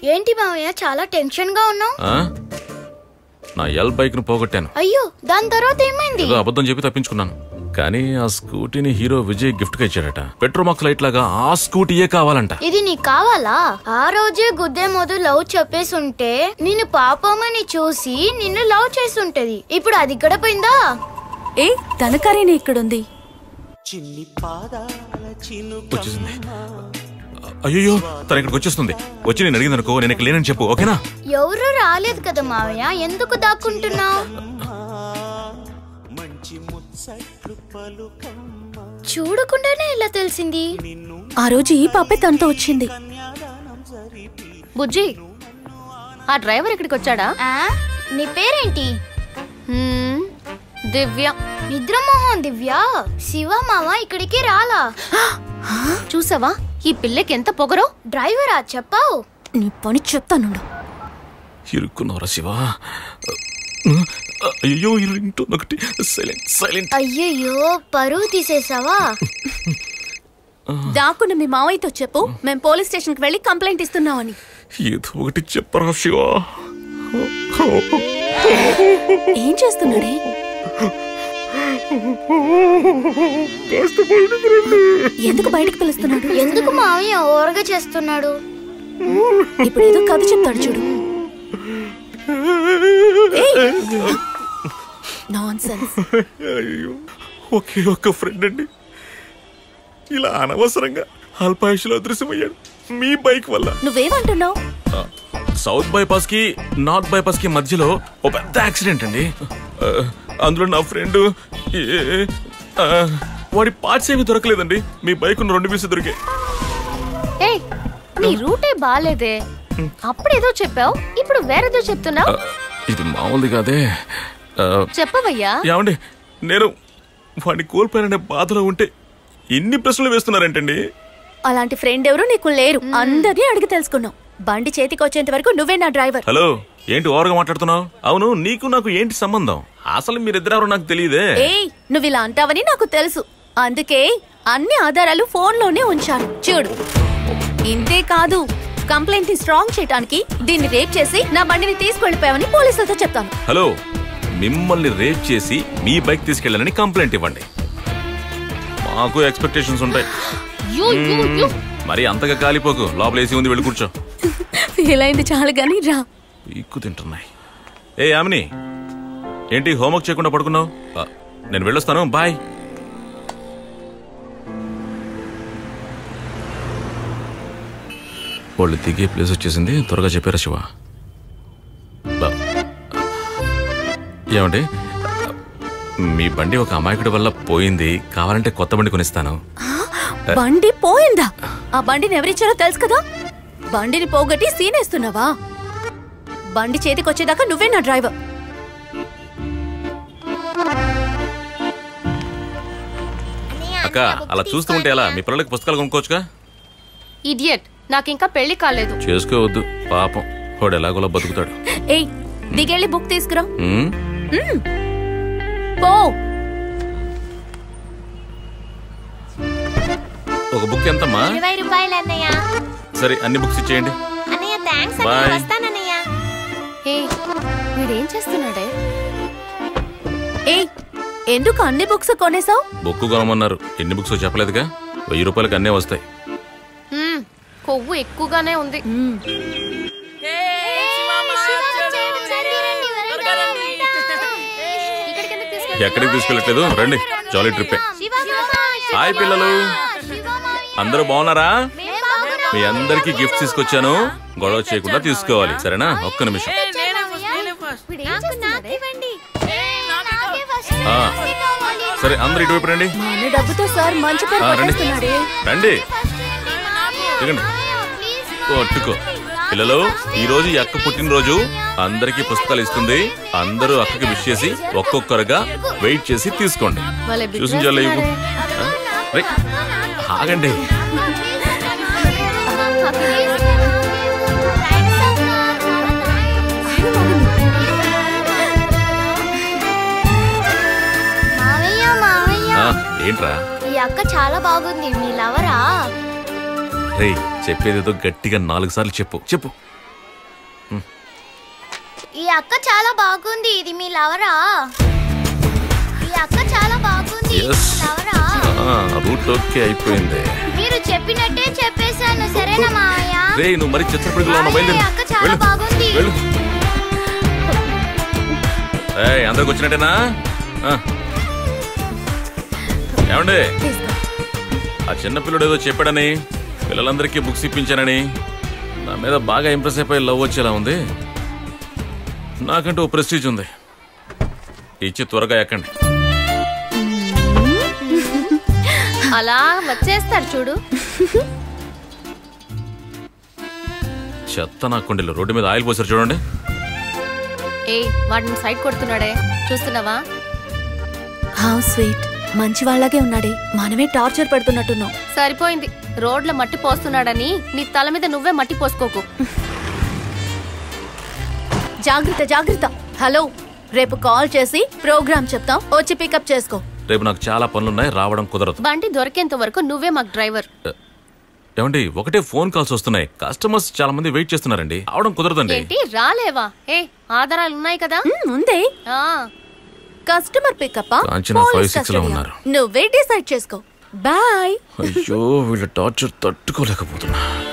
ఏంటి మావయ్య చాలా టెన్షన్ గా ఉన్నావు ఆ? నా ఎల్ బైక్ ను పోగొట్టాను అయ్యో దాని తర్వాత ఏమైంది ఏదో అబద్ధం చెప్పి తప్పించుకున్నాను కానీ ఆ స్కూటీని హీరో విజయ్ గిఫ్ట్ గా ఇచ్చాడట పెట్రోమాక్స్ లైట్ లాగా ఆ స్కూటీయే కావాలంట ఇది నీకు కావాలా ఆ రోజే గుద్దే మొదలు లవ్ చెప్పేసి ఉంటే నిన్ను పాపమని చూసి నిన్ను లవ్ చేసి ఉంటది ఇప్పుడు అది ఇక్కడ పోయిందా ఏ తన కరీనే ఇక్కడుంది వచ్చేసింది అయ్యో తను ఇక్కడికి వచ్చేస్తుంది వచ్చి నేను అడిగింది అనుకో నేను ఇక్కడ లేనని చెప్పు ఓకేనా ఎవరు రాలేదు కదా మావయ్య ఎందుకు దాక్కుంటున్నావు చూడకుండానే ఇలా తెలిసింది ఆ రోజు ఈ పాపే తనతో వచ్చింది బుజ్జి ఆ డ్రైవర్ ఇక్కడికి వచ్చాడా ఆ నీ పేరేంటి హ్మ్, దివ్య నిద్రమోహన్ దివ్య శివ మామ ఇక్కడికి రాలా చూసావా ఈ పిల్లకి ఎంత పొగరో డ్రైవరా చెప్పావు నీ పని చెప్తానుండు ఇరుక్కున్నారా శివ అయ్యో ఈ రింగ్ టోన్ ఒకటి సైలెంట్ సైలెంట్ అయ్యయ్యో పరువు తీసేసావా దాక్కున్న మీ మావయ్యతో చెప్పు మేం పోలీస్ స్టేషన్ కి వెళ్ళి కంప్లైంట్ ఇస్తున్నామని ఏదో ఒకటి చెప్పరా శివ ఏం చేస్తున్నాడే ఎందుకు బయటకు పిలుస్తున్నాడు ఎందుకు మావయ్య ఓరగా చేస్తున్నాడు ఇప్పుడు ఏదో కథ చెప్తాడు చూడు నాన్ సెన్స్ అయ్యో ఒకే ఒక్క ఫ్రెండ్ అండి ఇలా అనవసరంగా అల్పాయుషులో అదృశ్యమయ్యాడు మీ బైక్ వల్ల నువ్వేమంటున్నావు ఆ, సౌత్ బైపాస్ కి నార్త్ బైపాస్ కి మధ్యలో ఒక పెద్ద యాక్సిడెంట్ అండి ఆ, అందులో నా ఫ్రెండ్ వాడి పార్ట్స్ ఏమీ దొరకలేదండి మీ బైక్ ఉన్న రెండు పీసులు దొరికాయి ఏయ్ నీ రూటే బాలేదే అప్పుడేదో చెప్పావు ఇప్పుడు వేరేదో చెప్తున్నావు ఆ, ఇది మామూలుది కాదే ఆ, చెప్పవయ్యా ఏమండి నేను వాడిని కోల్పోయాననే బాధలో ఉంటే ఎన్ని ప్రశ్నలు వేస్తున్నారేంటండి అలాంటి ఫ్రెండ్ ఎవరు నీకు లేరు అందరినీ అడిగి తెలుసుకున్నావు బండి చేతికి వచ్చేంత వరకు నువ్వే నా డ్రైవర్ హలో ఏంటి ఓవర్గా మాట్లాడుతున్నావు అవును నీకు నాకు ఏంటి సంబంధం అసలు మీరిద్దరెవరో నాకు తెలియదే ఏయ్ నువ్వు ఇలా అంటావని నాకు తెలుసు అందుకే అన్ని ఆధారాలు ఫోన్లోనే ఉంచాను చూడు ఇంతే కాదు కంప్లైంట్ ని స్ట్రాంగ్ చేయడానికి దీన్ని రేప్ చేసి నా బండిని తీసుకెళ్లిపోయావని పోలీసులతో చెప్తాను హలో మిమ్మల్ని రేప్ చేసి మీ బైక్ తీసుకెళ్ళాలని కంప్లైంట్ ఇవ్వండి మాకు ఎక్స్పెక్టేషన్స్ ఉంటాయి యూ యూ యూ మరి అంతగా కాలిపోకు లోపల ఏసీ ఉంది వెళ్ళి కూర్చో ఫీల్ అయింది చాలు గాని రా పీక్కు తింటున్నాయి ఏ యామిని ఏంటి హోంవర్క్ చేయకుండా పడుకున్నావు ఆ, నేను వెళ్ళొస్తాను బాయ్ వాళ్ళు దిగే ప్లేస్ వచ్చేసింది త్వరగా చెప్పారా శివ బా- ఏమండి మీ బండి ఒక అమాయకుడి వల్ల పోయింది కావాలంటే కొత్త బండి కొనిస్తాను బండి పోయిందా ఆ బండిని ఎవరిచ్చారో తెలుసు కదా బండిని పోగొట్టి సీనేస్తున్నావా బండి చేతికి వచ్చేదాకా నువ్వే నా డ్రైవర్ అక్క అలా చూస్తూ ఉంటే ఎలా మీ పిల్లలకి పుస్తకాలు కొనుక్కోవచ్చుగా ఇడియట్ నాకు ఇంకా పెళ్లి కాలేదు చేసుకోవద్దు పాపం వాడు ఎలాగోలా బతుకుతాడు ఏయ్ దిగెళ్ళి బుక్ తీసుకురా ఉమ్? పో ఒక బుక్ ఎంతమ్మా ఇరవై రూపాయలు అన్నయ్య సరే అన్ని బుక్స్ ఇచ్చేయండి అన్నయ్య థ్యాంక్స్ బాయ్ వస్తానన్నయ్య ఏ వీడేం చేస్తున్నాడే ఏయ్ ఎందుకు అన్ని బుక్స్ కొనేసావు బుక్ కొనమన్నారు ఎన్ని బుక్స్ చెప్పలేదుగా వెయ్యి రూపాయలకి అన్నీ వస్తాయి హ్మ్, కొవ్వు ఎక్కువగానే ఉంది ఇక్కడికి ఎందుకు తీసుకెళ్తున్నావు? ఎక్కడికి తీసుకెళ్ళట్లేదు రండి జాలీ ట్రిప్పే హాయ్ పిల్లలు అందరూ బాగున్నారా మీ అందరికి గిఫ్ట్ తీసుకొచ్చాను గొడవ చేయకుండా తీసుకోవాలి సరేనా ఒక్క నిమిషం ఆ, సరే అందరు ఇటువైపు రండి మన డబ్బుతో సార్ మంచి పేరు ఆ, రండి కొట్టేస్తున్నాడే రండి దిగండి పట్టుకో పిల్లలు ఈ రోజు ఈ అక్క పుట్టినరోజు అందరికీ పుస్తకాలు ఇస్తుంది అందరూ అక్కకి విష్ చేసి ఒక్కొక్కరుగా వెయిట్ చేసి తీసుకోండి వాళ్ళ చూసి చాలా ఇవ్వు ఆ, రే, ఆగండి మావయ్య మావయ్య ఆ, ఏంట్రా ఈ అక్క చాలా బాగుంది మీ లవరా రే చెప్పేదేదో గట్టిగా నాలుగు సార్లు చెప్పు చెప్పు ఈ అక్క చాలా బాగుంది ఇది మీ లవరా ఈ అక్క చాలా బాగుంది ఇది Yes. మీ లవరా రూట్ ఓకే అయిపోయింది మీరు చెప్పినట్టే చెప్పేశాను సరేనా మావయ్య రే నువ్వు మరి చిత్రపడిలో ఉన్న అరే, బయలుదేరు అక్క చాలా వెళ్ళు. బాగుంది. వెళ్ళు ఏయ్, అందరికి వచ్చినట్టేనా ఆ. ఏమండి తీసుకో ఆ చిన్న పిల్లడు ఏదో చెప్పాడని పిల్లలందరికీ బుక్స్ ఇప్పించానని నా మీద బాగా ఇంప్రెస్ అయిపోయి లవ్ వచ్చేలా ఉంది నాకంటూ ఓ ప్రెస్టీజ్ ఉంది ఇచ్చి త్వరగా ఎక్కండి అలా వచ్చేస్తారు చూడు చెత్త నా కుండీలు రోడ్డు మీద ఆయిల్ పోసారు చూడండి ఏ వాడిని సైడ్ కొడుతున్నాడే చూస్తున్నావా హౌ స్వీట్ మంచి వాళ్ళగే ఉన్నాడే మనమే టార్చర్ పెడుతున్నట్టున్నాం సరిపోయింది రోడ్ల మట్టి పోస్తున్నాడని నీ తల మీద నువ్వే మట్టి పోసుకోకు జాగ్రత్త జాగ్రత్త హలో రేపు కాల్ చేసి ప్రోగ్రామ్ చెప్తాం వచ్చి పికప్ చేసుకో రేపు నాకు చాలా పనులున్నాయి రావడం కుదరదు బండి దొరికేంత వరకు నువ్వే మాకు డ్రైవర్ ఏమండి ఒకటే ఫోన్ కాల్స్ వస్తున్నాయి కస్టమర్స్ చాలా మంది వెయిట్ చేస్తున్నారండి రావడం కుదరదండి ఏంటి రాలేవా ఏ ఆధారాలు ఉన్నాయి కదా మ్, ఉందే ఆ customer pickup Kanchana five six లో ఉన్నారు. నువ్వే డిసైడ్ చేసుకో బాయ్ అయ్యో వీళ్ళ టార్చర్ తట్టుకోలేకపోతున్నా